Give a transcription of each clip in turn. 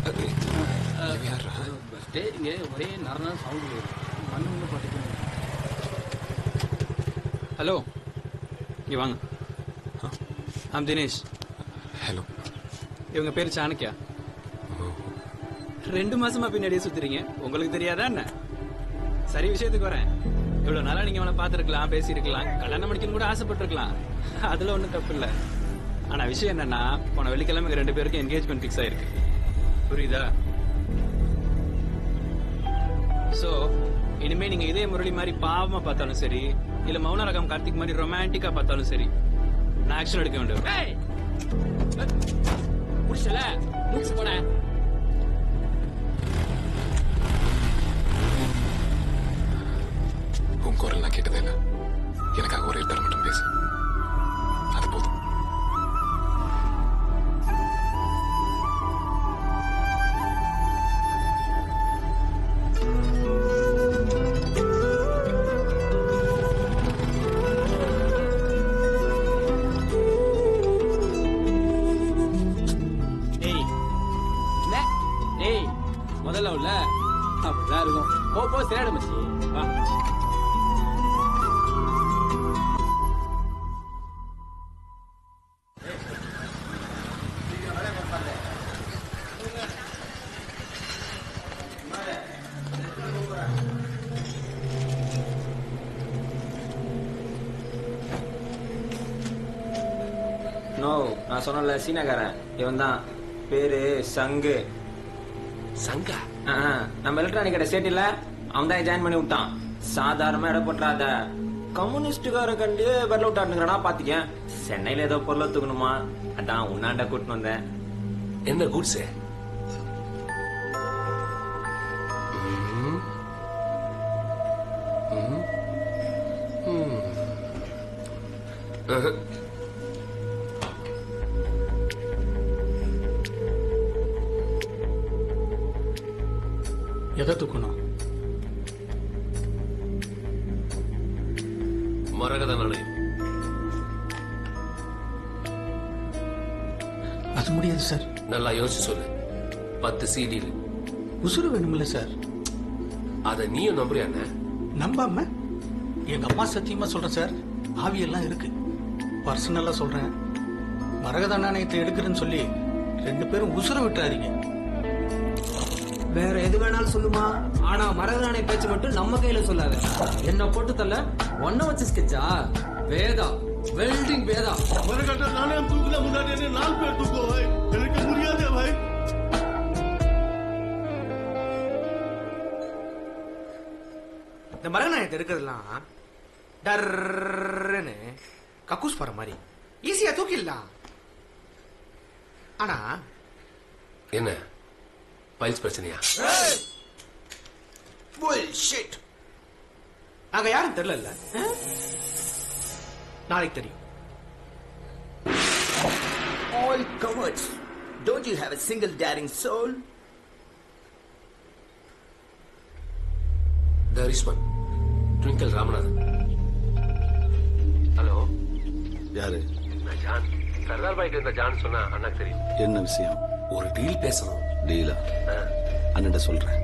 ஸ்டேஜிங்க ஒரே நரண சவுண்டு மண்ணு பாட்டு ஹலோ இங்க வாங்க ஆம் தினேஷ் ஹலோ இவங்க பேர் சாணக்கியா ரெண்டு மாசமா பின்னாடியே சுத்துறீங்க உங்களுக்கு தெரியாதா என்ன சரி விஷயத்துக்கு வரேன் இவ்வளவு நாளா நீங்க அவனை பார்த்திருக்கலாம் பேசியிருக்கலாம் கல்யாணம் பண்ணிக்கணும் கூட ஆசைப்பட்டிருக்கலாம் அதுல ஒண்ணும் தப்பு இல்ல ஆனா விஷயம் என்னன்னா போன வெள்ளிக்கிழமை எங்க ரெண்டு பேருக்கும் என்கேஜ்மெண்ட் ஃபிக்ஸ் ஆயிருக்கு புரியுதா சோ இனிமே நீங்க இதே முரளி மாதிரி பாவமா பார்த்தாலும் சரி இல்ல மௌன ரகம் கார்த்திக் மாதிரி ரொமான்டிக்கா பார்த்தாலும் சரி நான் ஆக்ஷன் எடுக்க வேண்டும் ஏய் புடிச்சல முடிச்சு போட உன் குரல் நான் கேட்டதே இல்லை எனக்காக ஒரே தரம் மட்டும் பேசு அது போதும் டேய் இல்ல டேய் முதல்ல உள்ள அப்படிதான் இருக்கும் போ போ சரியாடு மச்சி வா நோ நான் சொன்னல சீனக்காரன் இவன் தான் பேரு சங்கு சங்கா ஆ, ஆ, நம்ம எலக்ட்ரானிக் கடை சேட்டில அவன் தான் ஜாயின் பண்ணி விட்டான் சாதாரணமா இட போட்டுறாத கம்யூனிஸ்டுக்கார கண்டு வரல விட்டாட்டுங்கிறனா பாத்திக்க சென்னையில ஏதோ பொருளை தூக்கணுமா அதான் உன்னாண்ட கூட்டின்னு வந்தேன் என்ன கூட்ஸு எதை தூக்கணும் மரகத நாணயம் அது முடியாது சார் நல்லா யோசிச்சு சொல்லு பத்து சீடியில் உசுறு வேணுமில்ல சார் அத நீயும் நம்புறியாண்ணே நம்பாம எங்க அம்மா சத்தியமா சொல்றேன் சார் ஆவியெல்லாம் இருக்கு பர்சனலா சொல்றேன் மரகத நாணயத்தை எடுக்கிறேன்னு சொல்லி ரெண்டு பேரும் உசுர விட்டுறாதீங்க வேற எது வேணாலும் சொல்லுமா ஆனா மரகதானை பேச்சு மட்டும் நம்ம கையில சொல்லாத என்ன போட்டு தள்ள ஒன்ன வச்சு ஸ்கெட்சா வேதா வெல்டிங் வேதா மரகட்ட நாணயம் தூக்குல முன்னாடி என்ன நாலு பேர் தூக்குவோம் பாய் எனக்கு முடியாதே பாய் இந்த மரநாயத்தை எடுக்கிறதுலாம் டர்ன்னு கக்கூஸ் போற மாதிரி ஈஸியா தூக்கிடலாம் ஆனா என்ன பைல்ஸ் பிரச்சனையா bullshit. நாங்க யாரும் தெரியல நாளைக்கு தெரியும் All cowards. Don't you have a single daring soul? there is one Twinkle Ramanathan hello யாரு நான் ஜான் சர்தார் பாய்க்கு இருந்த ஜான் சொன்னா அண்ணாக்கு தெரியும் என்ன விஷயம் ஒரு டீல் பேசணும் டீலா ஆ. அண்ணன் சொல்றேன்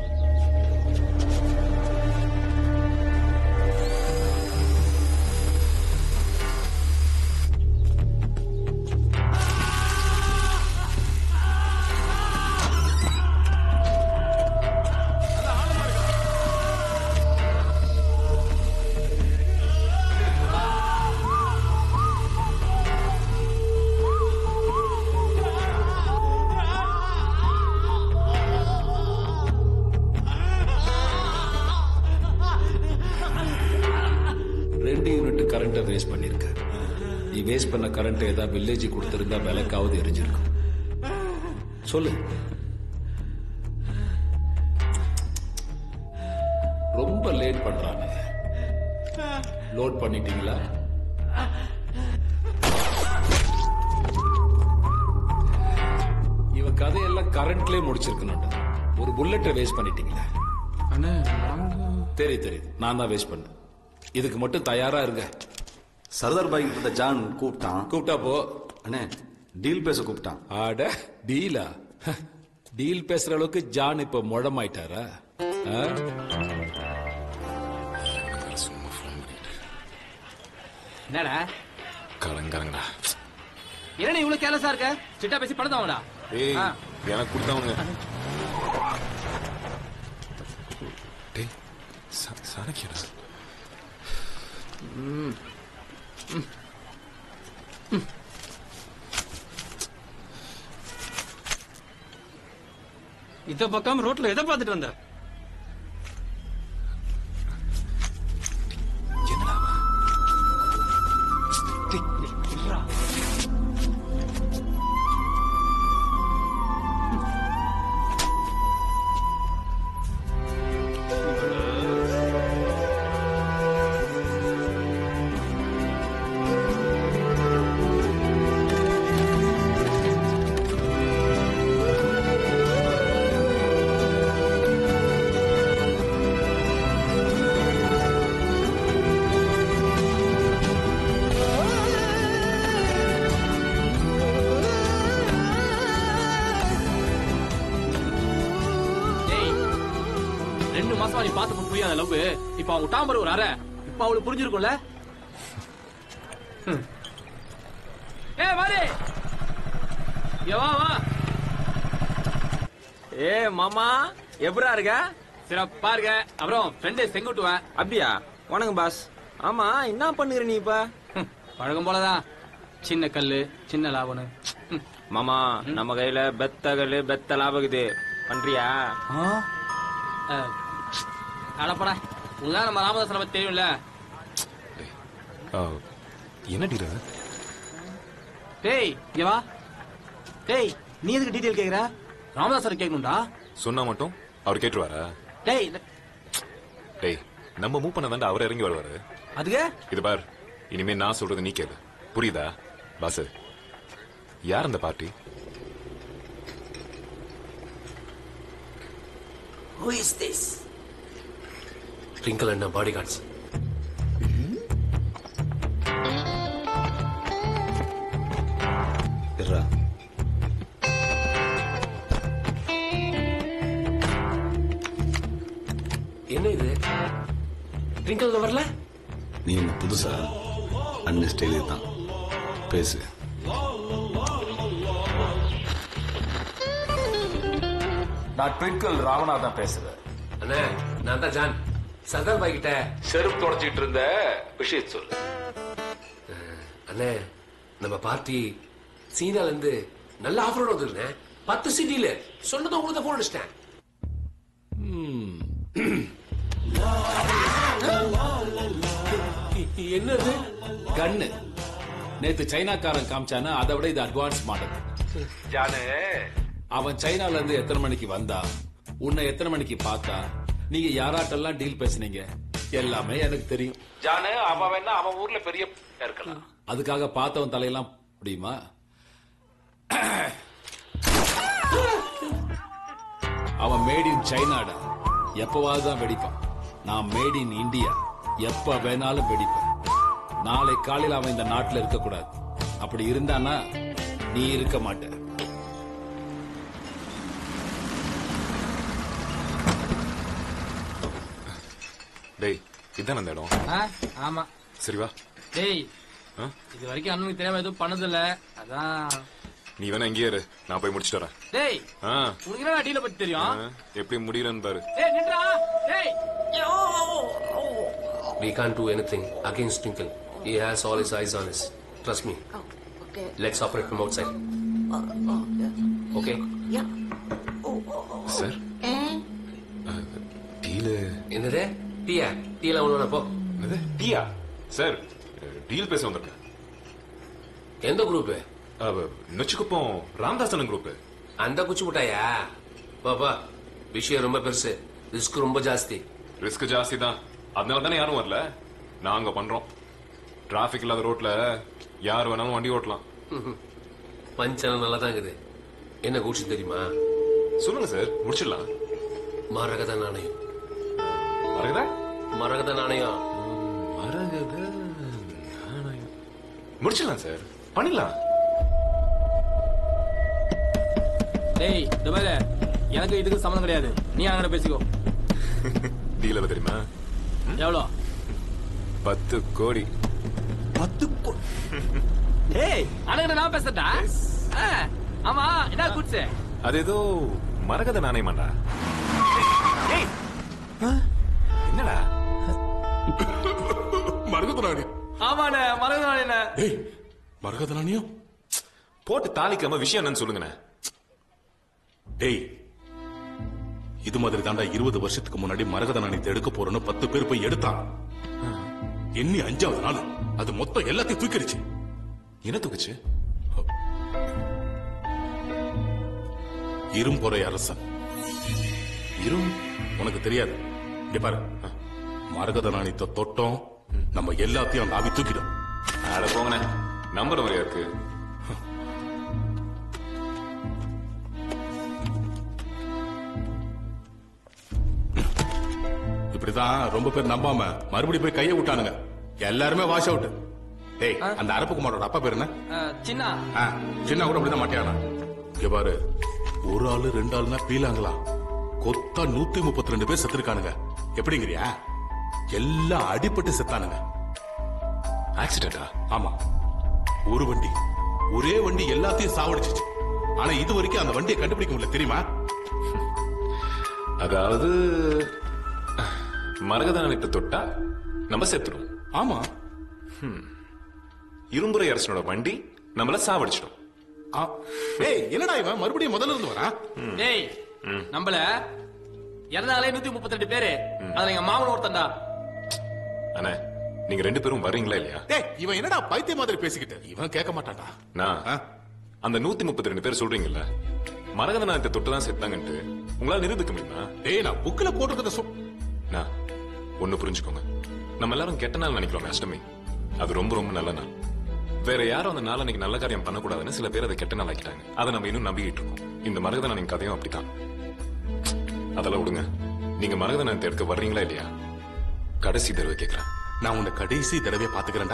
ரெண்டு யூனிட் கரண்ட்டை வேஸ்ட் பண்ணிருக்க நீ வேஸ்ட் பண்ண கரண்ட் ஏதாவது வில்லேஜ் கொடுத்திருந்தா விளக்காவது எரிஞ்சிருக்கும் சொல்லு ரொம்ப லேட் பண்றாங்க லோட் பண்ணிட்டீங்களா இவன் கதையெல்லாம் கரண்ட்லயே முடிச்சிருக்கணும் ஒரு புல்லட்டை வேஸ்ட் பண்ணிட்டீங்களா அண்ணே தெரியுது தெரியுது நான் தான் வேஸ்ட் பண்ணேன் இதுக்கு மட்டும் தயாரா இருங்க சர்தார் பாய் கிட்ட ஜான் கூப்பிட்டான் கூப்பிட்டா போ அண்ணே டீல் பேச கூப்பிட்டான் ஆட டீலா டீல் பேசுற அளவுக்கு ஜான் இப்ப முழமாயிட்டாரா ஆ? சும்மா ஃபோன் பண்ணிட்டு என்னடா கலங்கரங்கடா என்ன இவ்வளவு கேர்லஸா இருக்க சிட்டா பேசி படுத்தாங்கடா ஏய் ஆ. எனக்கு கொடுத்தவங்க டேய் ச- சரக்கியடா இத பக்கம் ரோட்ல எதை பார்த்துட்டு வந்த என்னடா அவன்? டேய் ரெண்டு மாசமா நீ பார்த்து புரியாத லவ் இப்ப அவன் விட்டாம ஒரு அரை இப்ப அவளுக்கு புரிஞ்சிருக்கும்ல ஹம். ஏய் வாடி இங்க வா வா ஏ மாமா எப்படா இருக்க சிறப்பா இருக்க அப்புறம் ஃப்ரெண்டு செங்குட்டுவன் அப்படியா வணக்கம் பாஸ் ஆமா என்ன பண்ணுகிற நீ இப்ப பழகம் போலதான் சின்ன கல்லு சின்ன லாபனு மாமா நம்ம கையில பெத்த கல்லு பெத்த லாபகுது பண்றியா அடப்படா உங்களாம் நம்ம ராமதாசனை பத்தி தெரியும்ல டேய் ஆ, என்ன டீல் அது டேய் இங்க வா டேய் நீ எதுக்கு டீடைல் கேக்குற ராமதாசர் கேட்கணும்டா சொன்னா மட்டும் அவர் கேட்டுருவாரா டேய் இந்த- டேய் நம்ம மூவ் பண்ண வேண்டாம் அவர் இறங்கி வருவாரு அதுக்கு இது பார் இனிமே நான் சொல்றது நீ கேளு புரியுதா பாஸ் யார் அந்த party Who is this? Twinkle அண்ணா பாடி கார்ட்ஸ் என்ன இது ட்விங்கிள் வரல நீ என்ன புதுசா அண்ணன் ஸ்டைலே தான் பேசு நான் ட்விங்கிள் ராமநாதன் பேசுறேன் அண்ணே நான் தான் ஜான் சர்தார் பாய் கிட்ட செருப்பு தொடச்சிட்டு இருந்த விஷயத்த சொல்லு அண்ணே நம்ம பார்ட்டி சீனால இருந்து நல்ல ஆஃபரோட வந்துருந்தேன் பத்து சிட்டில சொன்னதை உங்களுக்கு போன் அடிச்சிட்டேன் என்னது கண்ணு நேத்து சைனாக்காரன் காமிச்சானா அதை விட இது அட்வான்ஸ் மாடல் ஜானு அவன் சைனால இருந்து எத்தனை மணிக்கு வந்தா உன்னை எத்தனை மணிக்கு பார்த்தா நீங்க யாராட்டெல்லாம் டீல் பேசுனீங்க எல்லாமே எனக்கு தெரியும் ஜானு அவன் வேணா அவன் ஊர்ல பெரிய இருக்கலாம் அதுக்காக பார்த்தவன் தலையெல்லாம் முடியுமா அவன் மேட் இன் சைனாடா எப்பவாவது தான் வெடிப்பான் நான் மேட் இன் இந்தியா எப்ப வேணாலும் வெடிப்பேன் நாளை காலையில் அவன் இந்த நாட்டுல இருக்க கூடாது அப்படி இருந்தானா நீ இருக்க மாட்ட டேய் இதான் அந்த இடம் ஆ, ஆமா சரி வா டேய் ஆ? இது வரைக்கும் அண்ணனுக்கு தெரியாம எதுவும் பண்ணதில்ல அதான் நீ வேணா இங்கேயே இரு நான் போய் முடிச்சுட்டு வரேன் டேய் ஆ, உனக்கு என்ன டீல பத்தி தெரியும் ஆ, எப்படி முடியலன்னு பாரு டேய் நின்றா டேய் We can't do anything against Twinkle. He has all his eyes on us. Trust me. Okay. Let's operate from outside. Okay? Yeah. Sir deal என்னது டீயா டீலாம் ஒன்று போ என்னது டீயா சார் டீல் பேச வந்திருக்கேன் எந்த குரூப் அவ நொச்சிக்குப்பம் ராமதாசன் குரூப் அந்த குச்சி முட்டாயா பாப்பா விஷயம் ரொம்ப பெருசு ரிஸ்க் ரொம்ப ஜாஸ்தி ரிஸ்க் ஜாஸ்தி தான் அதனால தானே யாரும் வரல நாங்க பண்றோம் டிராபிக் இல்லாத ரோட்ல யார் வேணாலும் வண்டி ஓட்டலாம் பஞ்சனம் நல்லா தான் இருக்குது என்ன கூட்சி தெரியுமா சொல்லுங்க சார் முடிச்சிடலாம் மரகத நாணயம் மரகதா மரகத நாணயம் மரகத நாணயம் முடிச்சிடலாம் சார் பண்ணிடலாம் டேய் இந்த மாதிரி எனக்கு இதுக்கு சம்மந்தம் கிடையாது நீ அங்கே பேசிக்கோ டீல் எவ்வளவு தெரியுமா எவ்வளோ பத்து கோடி பத்து ஏய் அண்ணன் நான் பேசட்டா ஆமா என்ன குட்ஸ் அது ஏதோ மரகத நாணயமாண்டா ஏய், என்னடா மரகத நாணயம் ஆமாண்ணே மறந்துடானே ஏய் மரகத நாணயம் போட்டு தாளிக்காம விஷயம் என்னன்னு சொல்லுங்கண்ணே டேய் இது மாதிரி தாண்டா இருபது வருஷத்துக்கு முன்னாடி மரகத நாணயத்தை எடுக்க போறோம்னு பத்து பேர் போய் எடுத்தான் எண்ணி அஞ்சாவது நாள் அது மொத்தம் எல்லாத்தையும் தூக்கிடுச்சு என்ன தூக்குச்சு இரும்பொறை அரசன் இரும் உனக்கு தெரியாது இங்க பாரு மரகத நாணயத்தை தொட்டோம் நம்ம எல்லாத்தையும் அந்த ஆவி தூக்கிடும் அட போங்கண்ணே நம்பர் வரையா இருக்கு இப்படிதான் ரொம்ப பேர் நம்பாம மறுபடியும் போய் கையை விட்டானுங்க எல்லாருமே வாஷ் அவுட் டேய் அந்த அரப்புக்குமாரோட அப்பா பேர் என்ன சின்ன ஆ, சின்ன கூட அப்படிதான் மாட்டியானா இங்க பாரு ஒரு ஆளு ரெண்டு ஆளுனா பீலாங்களா கொத்தா நூத்தி முப்பத்தி ரெண்டு பேர் செத்துருக்கானுங்க எப்படிங்கிறியா எல்லாம் அடிபட்டு செத்தானுங்க ஆக்சிடென்டா ஆமா ஒரு வண்டி ஒரே வண்டி எல்லாத்தையும் சாவடிச்சிச்சு ஆனா இது வரைக்கும் அந்த வண்டியை கண்டுபிடிக்க முடியல தெரியுமா அதாவது மரகத நாணயத்தை தொட்டா நம்ம செத்துடும் ஆமா இரும்புரை அரசனோட வண்டி நம்மள சாவடிச்சிடும் ஆ, டேய் என்னடா இவன் மறுபடியும் முதல்ல இருந்து வரா டேய் நம்மள இறந்தாலே நூத்தி முப்பத்தி ரெண்டு பேரு அதுல எங்க மாமன் ஒருத்தன்டா அண்ணே நீங்க ரெண்டு பேரும் வர்றீங்களா இல்லையா டேய் இவன் என்னடா பைத்திய மாதிரி பேசிக்கிட்டு இவன் கேட்க மாட்டான்டா நான் அந்த நூத்தி முப்பத்தி ரெண்டு பேர் சொல்றீங்கல்ல மரகத நாணயத்தை தொட்டு தான் செத்தாங்கன்ட்டு உங்களால நிரூபிக்க முடியுமா டேய் நான் புக்ல போட்டிருக்கத சொல் நான் ஒண்ணு புரிஞ்சுக்கோங்க நம்ம எல்லாரும் கெட்ட நாள் நினைக்கிறோம் அஷ்டமி அது ரொம்ப ரொம்ப நல்ல நாள் வேற யாரும் அந்த நாள் அன்னைக்கு நல்ல காரியம் பண்ணக்கூடாதுன்னு சில பேர் அதை கெட்ட நாள் ஆக்கிட்டாங்க அதை நம்ம இன்னும் நம்பிக்கிட்டு இருக்கோம் இந்த மரகத நாணயம் கதையும் அப்படித்தான் அதெல்லாம் விடுங்க நீங்க மரகத நாணயத்தை எடுக்க வர்றீங்களா இல்லையா கடைசி தடவை கேட்கிறேன் நான் உன்னை கடைசி தடவையா பாத்துக்கிறேன்டா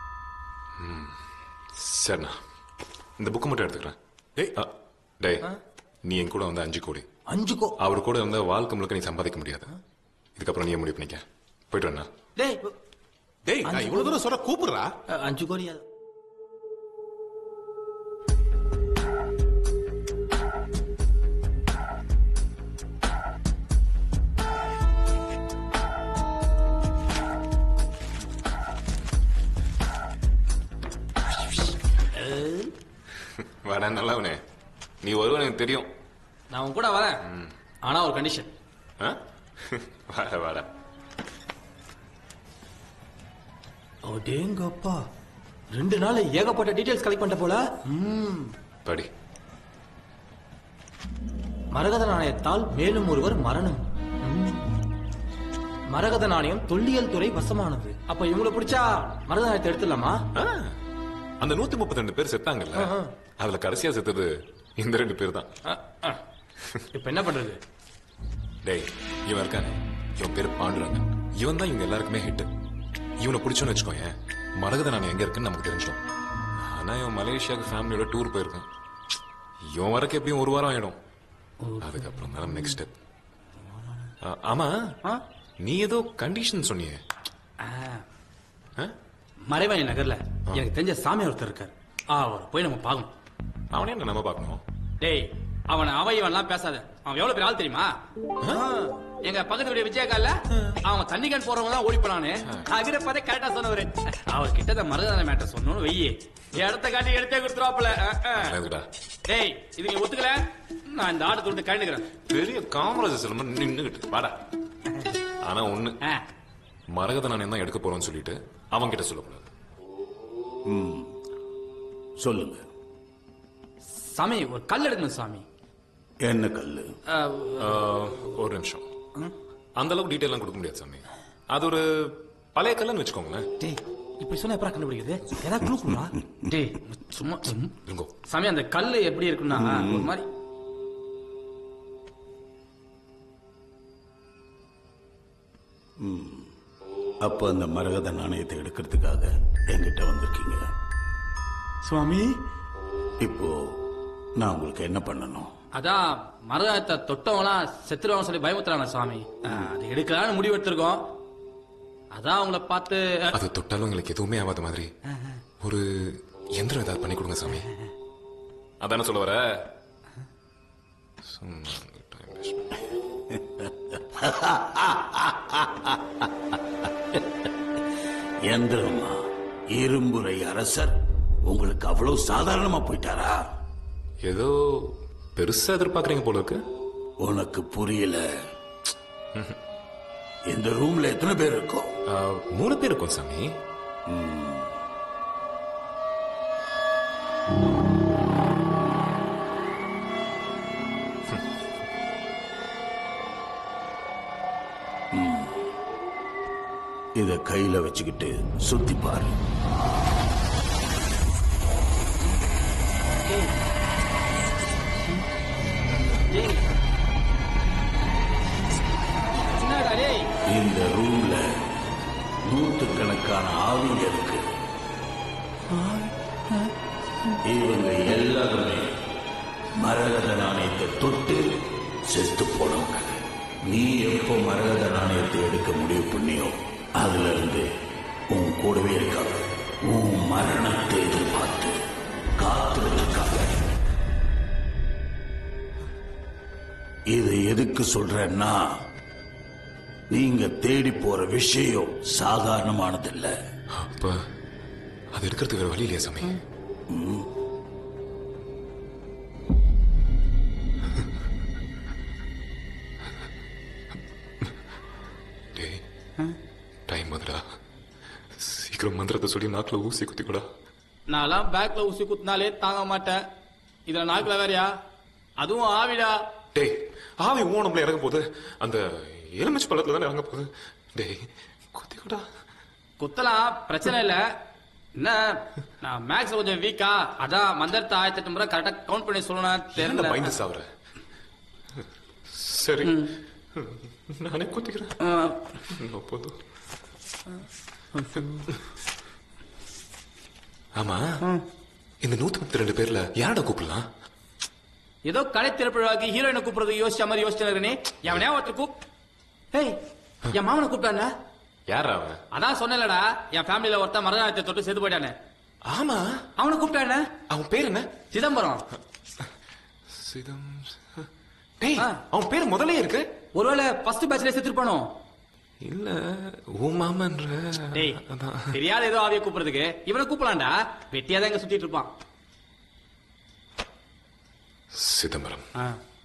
சரிண்ணா இந்த புக்கு மட்டும் எடுத்துக்கிறேன் டேய் அ, டேய் நீ என் கூட வந்து அஞ்சு கோடி அஞ்சு கோ அவர் கூட வந்து வாழ்க்கை முழுக்க நீ சம்பாதிக்க முடியாது இதுக்கப்புறம் நீ முடிவு பண்ணிக்க போயிட்டு வரேண்ணா டேய் டேய் நான் இவ்வளவு தூரம் சொல்ற கூப்பிடுறா அஞ்சு கோடி வாடா நல்லவனே நீ வருவ எனக்கு தெரியும் நான் உன் கூட வரேன் ஆனா ஒரு கண்டிஷன் ஆ? வாடா வாடா அடேங்கப்பா ரெண்டு நாள் ஏகப்பட்ட டீடைல்ஸ் கலெக்ட் பண்ணிட்ட போல ம். படி மரகத நாணயத்தால் மேலும் ஒருவர் மரணம் ம். மரகத நாணயம் தொல்லியல் துறை வசமானது அப்ப இவங்களை பிடிச்சா மரகத நாணயத்தை எடுத்துடலாமா ஆ, அந்த நூத்தி முப்பத்தி ரெண்டு பேர் செத்தாங்கல்ல அதுல கடைசியா செத்தது இந்த ரெண்டு பேர் தான் இப்ப என்ன பண்றது டேய் இவன் இருக்கானே இவன் பேரு பாண்டுறாங்க இவன் தான் இவங்க எல்லாருக்குமே ஹிட் இவனை பிடிச்சோன்னு வச்சுக்கோயேன் மரகத நான் எங்க இருக்குன்னு நமக்கு தெரிஞ்சிடும் ஆனா இவன் மலேசியாவுக்கு ஃபேமிலியோட டூர் போயிருக்கான் இவன் வரக்கு எப்படியும் ஒரு வாரம் ஆயிடும் அதுக்கப்புறம் தான் நெக்ஸ்ட் ஸ்டெப் ஆமா நீ ஏதோ கண்டிஷன் சொன்னியே மறைவாணி நகர்ல எனக்கு தெரிஞ்ச சாமி ஒருத்தர் இருக்காரு அவர் போய் நம்ம பார்க்கணும் அவனே என்ன நம்ம பார்க்கணும் டேய் அவனை அவன் இவன்லாம் பேசாத அவன் எவ்வளவு பெரிய ஆள் தெரியுமா ஆ, எங்க பக்கத்து வீடு விஜயகால அவன் தண்ணி கேன் போறவங்க தான் ஓடி போனானு அகிர பார்த்தே கரெக்டா சொன்னவரு அவர் கிட்ட இந்த மருதான மேட்டர் சொன்னோன்னு வெய்யி இடத்த காட்டி எடுத்தே கொடுத்துருவாப்புல ஆ, ஆ. அதுடா டேய் இது நீ ஒத்துக்கல நான் இந்த ஆடு துண்டு கழண்டுக்கிறேன் பெரிய காமராஜர் செல்வம் நின்னுகிட்டு வாடா ஆனா ஒண்ணு மரகத நாணயம் தான் எடுக்க போறோம்னு சொல்லிட்டு அவன் கிட்ட சொல்லக்கூடாது ம் சொல்லுங்க சாமி ஒரு கல் எடுக்கணும் சாமி என்ன கல்லு ஆ, ஆஹ், ஒரு நிமிஷம் அந்த அளவுக்கு டீட்டெயிலாம் கொடுக்க முடியாது சாமி அது ஒரு பழைய கல்லுன்னு வச்சுக்கோங்களேன் டேய் இப்படி சொன்னா எப்பரா கண்டுபிடிக்கிறது ஏதாவது க்ளூ கொடுறா டேய் சும்மா ம். இருங்கோ சாமி அந்த கல்லு எப்படி இருக்குன்னா ஒரு மாதிரி ம். அப்போ அந்த மரகத நாணயத்தை எடுக்கிறதுக்காக என்கிட்ட வந்திருக்கீங்க சுவாமி இப்போ நான் உங்களுக்கு என்ன பண்ணணும் அதான் மருதாயத்தை தொட்டவங்களாம் செத்துருவாங்க சொல்லி பயமுத்துறாங்க சாமி ஆ, அது எடுக்கலாம்னு முடிவு எடுத்திருக்கோம் அதான் உங்களை பார்த்து அது தொட்டாலும் எங்களுக்கு எதுவுமே ஆகாத மாதிரி ஒரு எந்திரம் ஏதாவது பண்ணி கொடுங்க சாமி அதானே சொல்ல வர சும்மா time waste. எந்திரமா இரும்புரை அரசர் உங்களுக்கு அவ்வளவு சாதாரணமா போயிட்டாரா ஏதோ பெருசா எதிர்பார்க்கறீங்க போல இருக்கு உனக்கு புரியல இந்த ரூம்ல எத்தனை பேர் இருக்கோம் மூணு பேர் இருக்கோம் சாமி இத கையில வச்சுக்கிட்டு சுத்தி பாரு என்னடா டேய் இந்த ரூம்ல நூத்துக்கணக்கான ஆவிங்க இருக்கு இவங்க எல்லாருமே மரகத நாணயத்தை தொட்டு செத்து போனவங்க நீ எப்போ மரகத நாணயத்தை எடுக்க முடிவு பண்ணியோ அதுல இருந்து உன் கூடவே இருக்காங்க உன் மரணத்தை எதிர்பார்த்து காத்துட்டு இருக்காங்க இதை எதுக்கு சொல்றேன்னா நீங்க தேடி போற விஷயம் சாதாரணமானதில்ல அப்ப அது எடுக்கிறதுக்கு வேற வழி இல்லையா சாமி டேய் டைம் வந்துடா சீக்கிரம் மந்திரத்தை சொல்லி நாக்குல ஊசி குத்திக்கூடா நான்லாம் பேக்ல ஊசி குத்தினாலே தாங்க மாட்டேன் இதுல நாக்குல வேறயா அதுவும் ஆவிடா டேய் ஆவி ஓணம்ல இறங்க போகுது அந்த எலுமிச்சு பழத்துல தானே இறங்க போகுது டேய் குத்திக்கூடா குத்தலாம் பிரச்சனை இல்ல என்ன நான் மேக்ஸ்ல கொஞ்சம் வீக்கா அதான் மந்திரத்தை ஆயிரத்தி எட்டு முறை கரெக்டா கவுண்ட் பண்ணி சொல்லணும் என்ன தெரியல மைண்ட் சாவற சரி நானே குத்திக்கிறேன் இன்னும் போதும் ஆமா இந்த நூத்தி முப்பத்தி ரெண்டு பேர்ல யாரடா கூப்பிடலாம் ஏதோ கலை திறப்பிழாக்கு ஹீரோயினை கூப்பிடுறது யோசிச்ச மாதிரி யோசிச்சு நீ எவனே ஒருத்தர் கூப் ஏய் என் மாமனை கூப்பிட்டான்ல யாரா அவன் அதான் சொன்னேன்லடா என் ஃபேமிலியில ஒருத்தன் மரதாயத்தை தொட்டு செத்து போயிட்டானே ஆமா அவனை கூப்பிட்டானே அவன் பேர் என்ன சிதம்பரம் சிதம் டேய் அவன் பேர் முதல்ல இருக்கு ஒருவேளை ஃபர்ஸ்ட் பேட்ச்ல செத்துருப்பானோ இல்ல உன் மாமன்ற டேய் தெரியாத ஏதோ ஆவிய கூப்பிடுறதுக்கு இவனை கூப்பிடலாம்டா வெட்டியா தான் இங்க சுத்திட்டு இருப்பான் சிதம்பரம் ஆ.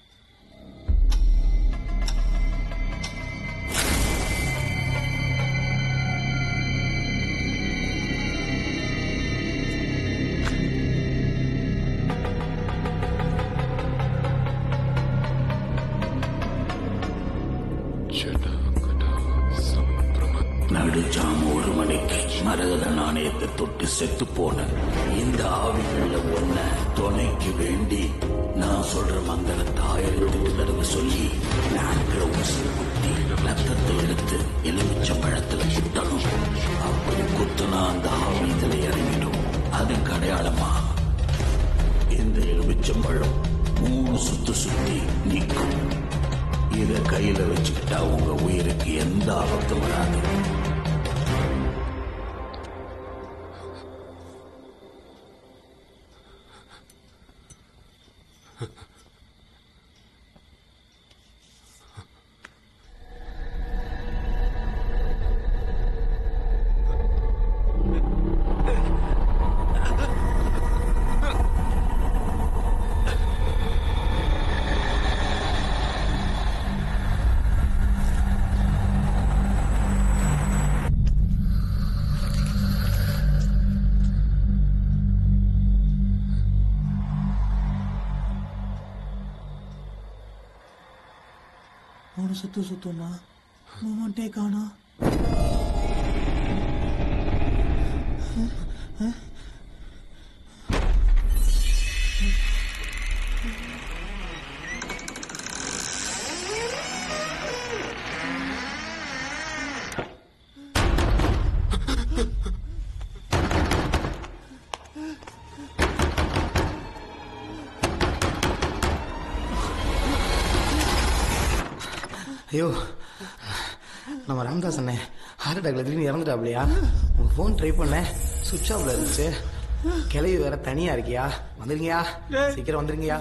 நடுஜாம ஒரு மணிக்கு மரகத நாணயத்தை தொட்டு செத்து போன இந்த ஆவிகள்ல ஒன்ன துணைக்கு வேண்டி நான் சொல்ற மந்திரத்தை ஆயிரத்தி எட்டு தடவை சொல்லி நான்கிற ஊசி குத்தி ரத்தத்தை எடுத்து எலுமிச்ச பழத்துல குத்தணும் அப்படி குத்துனா அந்த ஆவி இதுல இறங்கிடும் அதுக்கு அடையாளமா இந்த எலுமிச்சம்பழம் மூணு சுத்து சுத்தி நிற்கும் இத கையில வச்சுக்கிட்டா உங்க உயிருக்கு எந்த ஆபத்தும் வராது மூணு சுத்து சுத்தம்னா மூமெண்டே காணோம் ஐயோ நம்ம ராமதாஸ் அண்ணே ஹார்ட் அட்டாக்ல திடீர்னு இறந்துட்டாப்லையா உங்க ஃபோன் ட்ரை பண்ணேன் சுவிட்ச் ஆஃப்ல இருந்துச்சு கிளவி வேற தனியா இருக்கியா வந்துருங்கயா சீக்கிரம் வந்துருங்கயா